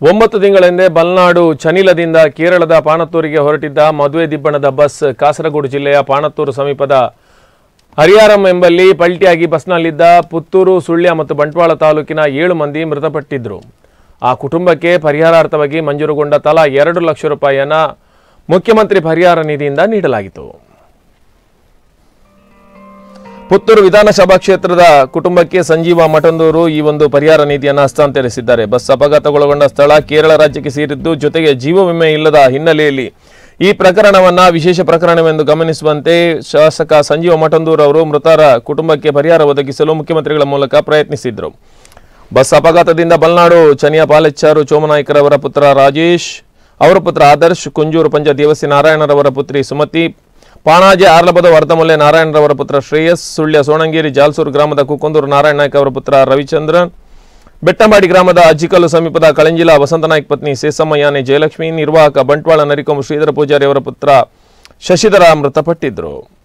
ಒಂಬತ್ತು ತಿಂಗಳ ಹಿಂದೆ ಬಲ್ನಾಡು ಚನಿಲದಿಂದ ಕೇರಳದ ಪಾಣತ್ತೂರಿಗೆ ಹೊರಟಿದ್ದ ಮದುವೆ ದಿಬ್ಬಣದ ಬಸ್ ಕಾಸರಗೋಡು ಜಿಲ್ಲೆಯ ಪಾಣತ್ತೂರು ಸಮೀಪದ ಹರಿಯಾರಂ ಎಂಬಲ್ಲಿ ಪಲ್ಟಿಯಾಗಿ ಬಸ್ನಲ್ಲಿದ್ದ ಪುತ್ತೂರು ಸುಳ್ಯ ಮತ್ತು ಬಂಟ್ವಾಳ ತಾಲೂಕಿನ ಏಳು ಮಂದಿ ಮೃತಪಟ್ಟಿದ್ರು ಆ ಕುಟುಂಬಕ್ಕೆ ಪರಿಹಾರಾರ್ಥವಾಗಿ ಮಂಜೂರುಗೊಂಡ ತಲಾ ಎರಡು ಲಕ್ಷ ರೂಪಾಯಿಯನ್ನ ಮುಖ್ಯಮಂತ್ರಿ ಪರಿಹಾರ ನಿಧಿಯಿಂದ ನೀಡಲಾಯಿತು ಪುತ್ತೂರು ವಿಧಾನಸಭಾ ಕ್ಷೇತ್ರದ ಕುಟುಂಬಕ್ಕೆ ಸಂಜೀವ ಮಠಂದೂರು ಈ ಒಂದು ಪರಿಹಾರ ನಿಧಿಯನ್ನು ಹಸ್ತಾಂತರಿಸಿದ್ದಾರೆ ಬಸ್ ಅಪಘಾತಗೊಳಗೊಂಡ ಸ್ಥಳ ಕೇರಳ ರಾಜ್ಯಕ್ಕೆ ಸೇರಿದ್ದು ಜೊತೆಗೆ ಜೀವ ವಿಮೆ ಇಲ್ಲದ ಹಿನ್ನೆಲೆಯಲ್ಲಿ ಈ ಪ್ರಕರಣವನ್ನ ವಿಶೇಷ ಪ್ರಕರಣವೆಂದು ಗಮನಿಸುವಂತೆ ಶಾಸಕ ಸಂಜೀವ ಮಠಂದೂರು ಅವರು ಮೃತರ ಕುಟುಂಬಕ್ಕೆ ಪರಿಹಾರ ಒದಗಿಸಲು ಮುಖ್ಯಮಂತ್ರಿಗಳ ಮೂಲಕ ಪ್ರಯತ್ನಿಸಿದ್ರು ಬಸ್ ಅಪಘಾತದಿಂದ ಬಲ್ನಾಡು ಚನಿಯ ಪಾಲೆಚ್ಚಾರು ಚೋಮನಾಯ್ಕರವರ ಪುತ್ರ ರಾಜೇಶ್ ಅವರ ಪುತ್ರ ಆದರ್ಶ್ ಕುಂಜೂರು ಪಂಜ ದೇವಸಿ ನಾರಾಯಣರವರ ಪುತ್ರಿ ಸುಮತಿ ಪಾಣಾಜೆ ಆರ್ಲಬದ ವರ್ಧಮೂಲೆ ನಾರಾಯಣರವರ ಪುತ್ರ ಶ್ರೇಯಸ್ ಸುಳ್ಯ ಸೋಣಂಗೇರಿ ಜಾಲ್ಸೂರು ಗ್ರಾಮದ ಕುಕ್ಕುಂದೂರು ನಾರಾಯಣ ನಾಯ್ಕ ಅವರ ಪುತ್ರ ರವಿಚಂದ್ರನ್ ಬೆಟ್ಟಂಬಾಡಿ ಗ್ರಾಮದ ಅಜ್ಜಿಕಲ್ಲು ಸಮೀಪದ ಕಳಂಜಿಲ ವಸಂತನಾಯ್ಕ ಪತ್ನಿ ಸೇಸಮ್ಮ ಯಾನೆ ಜಯಲಕ್ಷ್ಮಿ ನಿರ್ವಾಹಕ ಬಂಟ್ವಾಳ ನರಿಕೊಂಬು ಶ್ರೀಧರ ಪೂಜಾರಿ ಅವರ ಪುತ್ರ ಶಶಿಧರ ಮೃತಪಟ್ಟಿದ್ರು